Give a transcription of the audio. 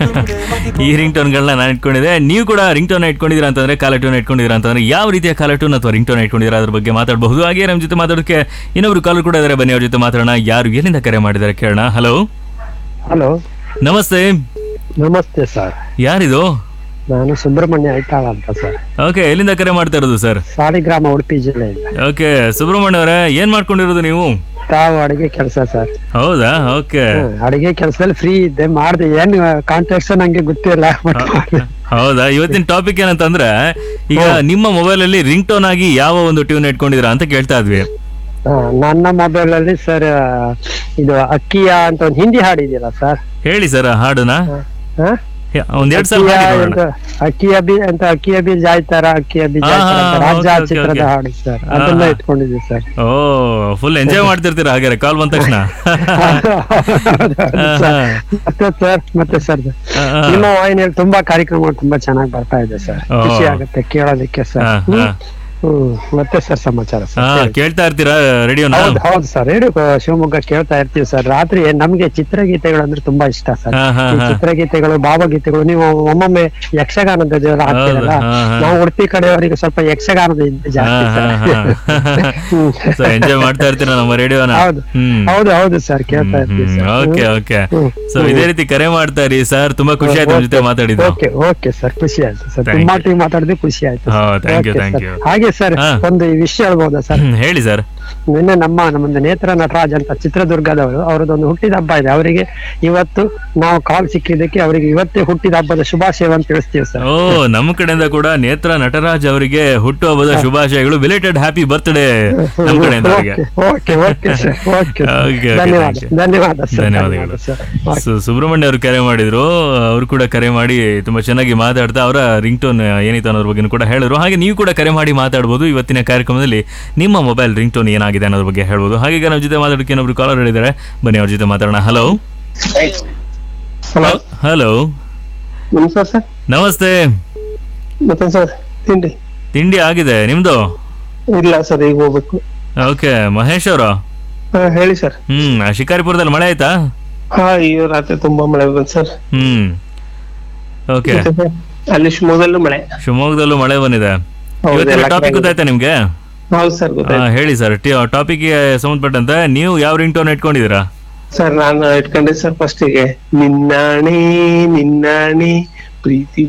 ಈ ರಿಂಗ್ ಟೋನ್ಗಳನ್ನ ನಾನು ಇಟ್ಕೊಂಡಿದ್ದೆ ನೀವು ಕೂಡ ರಿಂಗ್ ಟೋನ್ ಇಟ್ಕೊಂಡಿದ್ದೀರಾ ಅಂತಂದ್ರೆ ಕಾಲ ಟೋನ್ ಇಟ್ಕೊಂಡಿದ್ದೀರಾ ಅಂತಂದ್ರೆ ಯಾವ ರೀತಿಯ ಕಾಲ ಟೋನ್ ಅಥವಾ ರಿಂಗ್ ಟೋನ್ ಇಟ್ಕೊಂಡಿದ್ದೀರಾ ಅದ್ರ ಬಗ್ಗೆ ಮಾತಾಡಬಹುದು ಹಾಗೆ ನಮ್ಮ ಜೊತೆ ಮಾತಾಡೋದಕ್ಕೆ ಇನ್ನೊಬ್ರು ಕಾಲರ್ ಕೂಡ ಇದ್ದಾರೆ ಬನ್ನಿ ಅವ್ರ ಜೊತೆ ಮಾತಾಡೋಣ ಯಾರು ಎಲ್ಲಿಂದ ಕರೆ ಮಾಡಿದ್ದಾರೆ ಕೇಳೋಣ ಹಲೋ ಹಲೋ ನಮಸ್ತೆ ನಮಸ್ತೆ ಸರ್ ಯಾರಿದು ನಾನು ಸುಬ್ರಹ್ಮಣ್ಯ ಐತಾಳ ಅಂತ ಸರ್ ಓಕೆ ಎಲ್ಲಿಂದ ಕರೆ ಮಾಡ್ತಾ ಇರೋದು ಸರ್ ಸಾಲಿಗ್ರಾಮ ಉಡುಪಿ ಜಿಲ್ಲೆಯಿಂದ ಓಕೆ ಸುಬ್ರಹ್ಮಣ್ಯ ಅವರೇ ಏನ್ ಮಾಡ್ಕೊಂಡಿರೋದು ನೀವು ತಾವು ಅಡಿಗೆ ಕೆಲಸ ಸರ್ ಹೌದಾ ಓಕೆ ಹ್ಮ್, ಅಡಿಗೆ ಕೆಲಸದಲ್ಲಿ ಫ್ರೀ ಇದ್ದೆ ಮಾಡ್ದೆ ಏನ್ ಕಾಂಟ್ಯಾಕ್ಟ್ಸ್ ನಂಗೆ ಗೊತ್ತಿಲ್ಲ ಬಟ್ ಹೌದಾ ಇವತ್ತಿನ ಟಾಪಿಕ್ ಏನಂತಂದ್ರೆ ಈಗ ನಿಮ್ಮ ಮೊಬೈಲ್ ಅಲ್ಲಿ ರಿಂಗ್ ಟೋನ್ ಆಗಿ ಯಾವ ಒಂದು ಟ್ಯೂನ್ ಇಟ್ಕೊಂಡಿದ್ದೀರಾ ಅಂತ ಕೇಳ್ತಾ ಇದ್ವಿ ನನ್ನ ಮೊಬೈಲ್ ಅಲ್ಲಿ ಸರ್ ಇದು ಅಕ್ಕಿಯ ಅಂತ ಒಂದು ಹಿಂದಿ ಹಾಡಿದೆಯಲ್ಲ ಸರ್ ಹೇಳಿ ಸರ್ ಹಾಡನ್ನ ಹ? ಒಂದ್ ಎರಡ್ ಸಲ ಅಕ್ಕಿಯ ಹಾಡಿ ನೋಡೋಣ ಅಂತ ಅಕ್ಕಿಯ ಬಿ ಅಂತ ಅಕ್ಕಿಯ ಬಿ ಜಾಯ್ತಾರ ಅಕ್ಕಿಯ ಬಿ ಹಾ, ಜಾಯ್ತಾರ ಅಂತ ಹಾ, ರಾಜ okay, okay, ಚಿತ್ರದ okay. ಹಾಡು ಸರ್ ಹಾ, ಅದೆಲ್ಲ ಹಾ. ಇಟ್ಕೊಂಡಿದ್ದೆ ಸರ್ ಓ ಫುಲ್ ಎಂಜಾಯ್ ಮಾಡ್ತಿರ್ತೀರಾ ಹಾಗಾದ್ರೆ ಕಾಲ್ ಬಂದ ತಕ್ಷಣ ಮತ್ತೆ ಸರ್ ಮತ್ತೆ ಸರ್ ಹಾ, ಹಾ. ನಿಮ್ಮ ವಾಹಿನಿಯಲ್ಲಿ ತುಂಬಾ ಕಾರ್ಯಕ್ರಮಗಳು ತುಂಬಾ ಚೆನ್ನಾಗಿ ಬರ್ತಾ ಇದೆ ಸರ್ ಓ. ಖುಷಿ ಆಗುತ್ತೆ ಕೇಳೋದಕ್ಕೆ ಸರ್ ಹಾ, ಹ್ಮ್. ಹಾ. ಹ್ಮ್ ಮತ್ತೆ ಸರ್ ಸಮಾಚಾರ ಹಾ ಸರ್ ಹೇಳಿ. ಕೇಳ್ತಾ ಇರ್ತೀರಾ ರೇಡಿಯೋನ ಹೌದು ಹೌದು ಸರ್ ರೇಡಿಯೋ ಶಿವಮೊಗ್ಗ ಕೇಳ್ತಾ ಇರ್ತೀವಿ ಸರ್ ರಾತ್ರಿ ನಮ್ಗೆ ಚಿತ್ರಗೀತೆಗಳು ಅಂದ್ರೆ ತುಂಬಾ ಇಷ್ಟ ಸರ್ ಹಾ, ಹಾ, ಈ ಹಾ. ಚಿತ್ರಗೀತೆಗಳು ಭಾವಗೀತೆಗಳು ನೀವು ಒಮ್ಮೊಮ್ಮೆ ಯಕ್ಷಗಾನದ ದೇವರ ಹಾಕ್ತೀರಲ್ಲ ಹೌದು, ಹಾ, ಹಾ. ನಾವು ಉಡುಪಿ ಕಡೆಯವರಿಗೆ ಸ್ವಲ್ಪ ಯಕ್ಷಗಾನದ ಇದ್ದು ಜಾಸ್ತಿ ಸರ್ ಹ್ಮ್. ಸೊ ಎಂಜಾಯ್ ಮಾಡ್ತಾ ಇರ್ತೀರಾ ನಮ್ಮ ರೇಡಿಯೋನ ಹೌದು ಹ್ಮ್ ಹೌದು ಹೌದು ಸರ್ ಕೇಳ್ತಾ ಇರ್ತೀವಿ sir okay okay hmm. So ಇದೇ ರೀತಿ ಕರೆ ಮಾಡ್ತಾ ಇರಿ ಸರ್ ತುಂಬಾ ಖುಷಿ ಆಯ್ತು ನಿಮ್ ಜೊತೆ ಮಾತಾಡಿದ್ದು ಓಕೆ ಓಕೆ ಸರ್ ಖುಷಿ ಆಯ್ತು ಸರ್ Thank ತುಂಬಾ you. ಟೈಮ್ ಮಾತಾಡಿದ್ರೆ ಖುಷಿ ಆಯ್ತು ಹಾ, sir. thank you, Okay, thank sir. you. ಹಾಗೆ ಸರ್ ಹಾ. ಒಂದು ಈ ವಿಷಯ ಹೇಳ್ಬೋದಾ ಸರ್ ಹ್ಮ್, ಹೇಳಿ ಸರ್ ನಿನ್ನೆ ನಮ್ಮ ನಮ್ಮೊಂದು ನೇತ್ರ ನಟರಾಜ್ ಅಂತ ಚಿತ್ರದುರ್ಗದವರು ಅವರದೊಂದು ಹುಟ್ಟಿದ ಹಬ್ಬ ಇದೆ ಅವರಿಗೆ ಇವತ್ತು ನಾವು ಕಾಲ್ ಸಿಕ್ಕಿದ್ದಕ್ಕೆ ಅವರಿಗೆ ಇವತ್ತೇ ಹುಟ್ಟಿದ ಹಬ್ಬದ ಶುಭಾಶಯವನ್ನು ತಿಳಿಸ್ತೀವಿ ಸರ್ ಓ ನಮ್ಮ ಕಡೆಯಿಂದ ಕೂಡ ನೇತ್ರ ನಟರಾಜ್ ಅವರಿಗೆ ಹುಟ್ಟುಹಬ್ಬದ ಶುಭಾಶಯಗಳು ಬಿಲೇಟೆಡ್ ಹ್ಯಾಪಿ ಬರ್ತ್ಡೇ ನಮ್ಮ ಕಡೆಯಿಂದ ಅವರಿಗೆ okay okay sir okay Okay, okay, ಧನ್ಯವಾದ thank you. ಧನ್ಯವಾದ ಸರ್ ಧನ್ಯವಾದಗಳು ಸರ್ ಸೊ ಸುಬ್ರಹ್ಮಣ್ಯ ಅವರು ಕರೆ ಮಾಡಿದ್ರು ಅವರು ಕೂಡ ಕರೆ ಮಾಡಿ ತುಂಬಾ ಚೆನ್ನಾಗಿ ಮಾತಾಡ್ತಾ ಅವರ ರಿಂಗ್ ಟೋನ್ ಏನಿತ್ತು ಅನ್ನೋದ್ರ ಬಗ್ಗೆ ಕೂಡ ಹೇಳಿದ್ರು ಹಾಗೆ ನೀವು ಕೂಡ ಕರೆ ಮಾಡಿ ಮಾತಾಡ್ಬೋದು ಇವತ್ತಿನ ಕಾರ್ಯಕ್ರಮದಲ್ಲಿ ನಿಮ್ಮ ಮೊಬೈಲ್ ರಿಂಗ್ ಟೋನ್ ಏನಾಗಿದೆ ಅನ್ನೋದ್ರ ಬಗ್ಗೆ ಹೇಳ್ಬೋದು ಹಾಗೆ ಈಗ ನಮ್ಮ ಜೊತೆ ಮಾತಾಡೋಕೆ ಇನ್ನೊಬ್ರು ಕಾಲರ್ ಹೇಳಿದ್ದಾರೆ ಬನ್ನಿ ಅವ್ರ ಜೊತೆ ಮಾತಾಡೋಣ ಹಲೋ ಹಲೋ ಹಲೋ ನಮಸ್ಕಾರ ಸರ್ ನಮಸ್ತೆ ಮತ್ತೆ ಸರ್ ತಿಂಡಿ ತಿಂಡಿ ಆಗಿದೆ ನಿಮ್ದು ಇಲ್ಲ ಸರ್ ಈಗ ಹೋಗ್ಬೇಕು ಓಕೆ ಮಹೇಶ್ ಅವರು ಹಾ ಹೇಳಿ ಸರ್ ಹ್ಮ್ ಆ ಶಿಕಾರಿಪುರದಲ್ಲಿ ಮಳೆ ಆಯ್ತಾ ಹಾ ಅಯ್ಯೋ ರಾತ್ರಿ ತುಂಬಾ ಮಳೆ ಬಂತು ಸರ್ ಹ್ಮ್ ಓಕೆ ಮತ್ತೆ ಸರ್, ಅಲ್ಲಿ ಶಿವಮೊಗ್ಗದಲ್ಲೂ ಮಳೆ ಶಿವಮೊಗ್ಗದಲ್ಲೂ ಮಳೆ ಬಂದಿದೆ ಹೌದು, ಇವತ್ತಿನ ಎಲ್ಲ ಟಾಪಿಕ್ ಕಡೆ ಗೊತ್ತಾಯ್ತಾ ನಿಮ್ಗೆ ಹೌದು ಸರ್ ಹಾ, ಗೊತ್ತಾಯ್ತು ಹೇಳಿ ಸರ್ ಟಾಪಿಕ್ಗೆ ಸಂಬಂಧಪಟ್ಟಂತೆ ನೀವು ಯಾವ ರಿಂಗ್ ಟೋನ್ ಇಟ್ಕೊಂಡಿದ್ದೀರಾ ಸರ್ ನಾನು ಇಟ್ಕೊಂಡೆ ಸರ್ ಫಸ್ಟಿಗೆ ನಿನ್ನಾಣಿ ನಿನ್ನಾಣಿ ಪ್ರೀತಿ